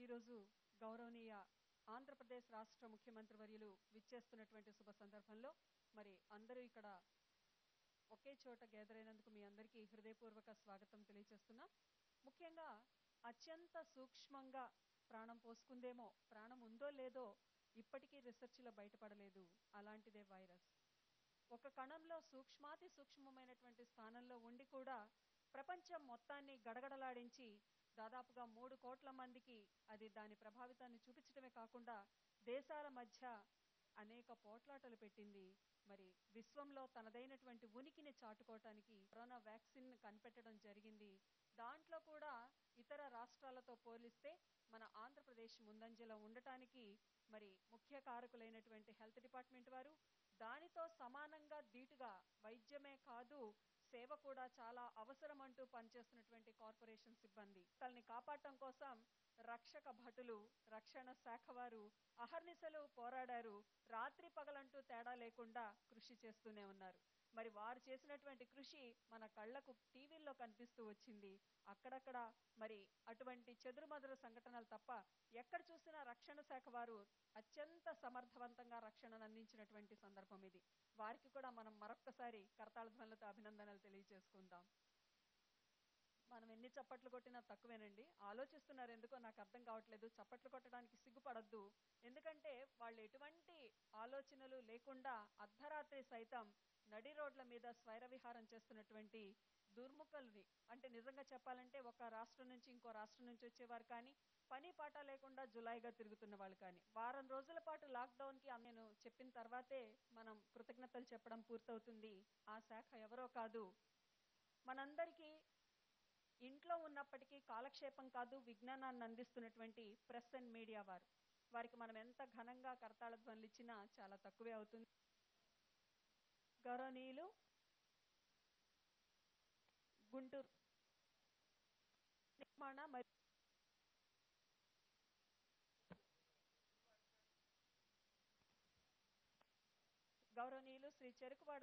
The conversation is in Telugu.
ఈరోజు గౌరవనీయ ఆంధ్రప్రదేశ్ రాష్ట్ర ముఖ్యమంత్రి వర్యులు విచ్చేస్తున్నటువంటి శుభ సందర్భంలో మరి అందరూ ఇక్కడ ఒకే చోట గ్యాదర్ అయినందుకు మీ అందరికీ హృదయపూర్వక స్వాగతం తెలియజేస్తున్నా ముఖ్యంగా అత్యంత సూక్ష్మంగా ప్రాణం పోసుకుందేమో ప్రాణం ఉందో లేదో ఇప్పటికీ రీసెర్చ్లో బయటపడలేదు అలాంటిదే వైరస్ ఒక కణంలో సూక్ష్మాతి సూక్ష్మమైనటువంటి స్థానంలో ఉండి కూడా ప్రపంచం మొత్తాన్ని గడగడలాడించి దాదాపుగా మూడు కోట్ల మందికి అది దాని ప్రభావితాన్ని చూపించడమే కాకుండా దేశాల మధ్య అనేక పోట్లాటలు పెట్టింది మరి విశ్వంలో తనదైనటువంటి ఉనికిని చాటుకోవటానికి కరోనా వ్యాక్సిన్ కనిపెట్టడం జరిగింది దాంట్లో కూడా ఇతర రాష్ట్రాలతో పోలిస్తే మన ఆంధ్రప్రదేశ్ ముందంజలో ఉండటానికి మరి ముఖ్య కారకులైనటువంటి హెల్త్ డిపార్ట్మెంట్ వారు దానితో సమానంగా ధీటుగా వైద్యమే కాదు సేవ కూడా చాలా అవసరం అంటూ పనిచేస్తున్నటువంటి కార్పొరేషన్ సిబ్బంది తల్ని కాపాడటం కోసం రక్షక భటులు రక్షణ శాఖ వారు అహర్నిశలు పోరాడారు రాత్రి పగలంటూ తేడా లేకుండా కృషి చేస్తూనే ఉన్నారు మరి వారు చేసినటువంటి కృషి మన కళ్లకు టీవీల్లో కనిపిస్తూ వచ్చింది అక్కడక్కడ మరి అటువంటి చెదురుమదురు సంఘటనలు తప్ప ఎక్కడ చూసినా రక్షణ శాఖ వారు అత్యంత సమర్థవంతంగా రక్షణను అందించినటువంటి సందర్భం ఇది వారికి కూడా మనం మరొక్కసారి కరతాళ ధ్వనులతో అభినందనలు తెలియజేసుకుందాం మనం ఎన్ని చప్పట్లు కొట్టినా తక్కువేనండి ఆలోచిస్తున్నారు ఎందుకో నాకు అర్థం కావట్లేదు చప్పట్లు కొట్టడానికి సిగ్గుపడద్దు ఎందుకంటే వాళ్ళు ఎటువంటి ఆలోచనలు లేకుండా అర్ధరాత్రి సైతం నడి రోడ్ల మీద స్వైర విహారం చేస్తున్నటువంటి దుర్ముఖల్ని అంటే నిజంగా చెప్పాలంటే ఒక రాష్ట్రం నుంచి ఇంకో రాష్ట్రం నుంచి వచ్చేవారు కానీ పని పాట లేకుండా జులైగా తిరుగుతున్న వాళ్ళు కానీ వారం రోజుల పాటు లాక్డౌన్ కి నేను చెప్పిన తర్వాతే మనం కృతజ్ఞతలు చెప్పడం పూర్తవుతుంది ఆ శాఖ ఎవరో కాదు మనందరికీ ఇంట్లో ఉన్నప్పటికీ కాలక్షేపం కాదు విజ్ఞానాన్ని అందిస్తున్నటువంటి ప్రెస్ అండ్ మీడియా వారు వారికి మనం ఎంత ఘనంగా కరతాళ ధ్వనులు ఇచ్చినా చాలా తక్కువే అవుతుంది గౌరవనీయులు గుంటూరు నిర్మాణ మరియు గౌరవనీయులు శ్రీ చెరుకువాడ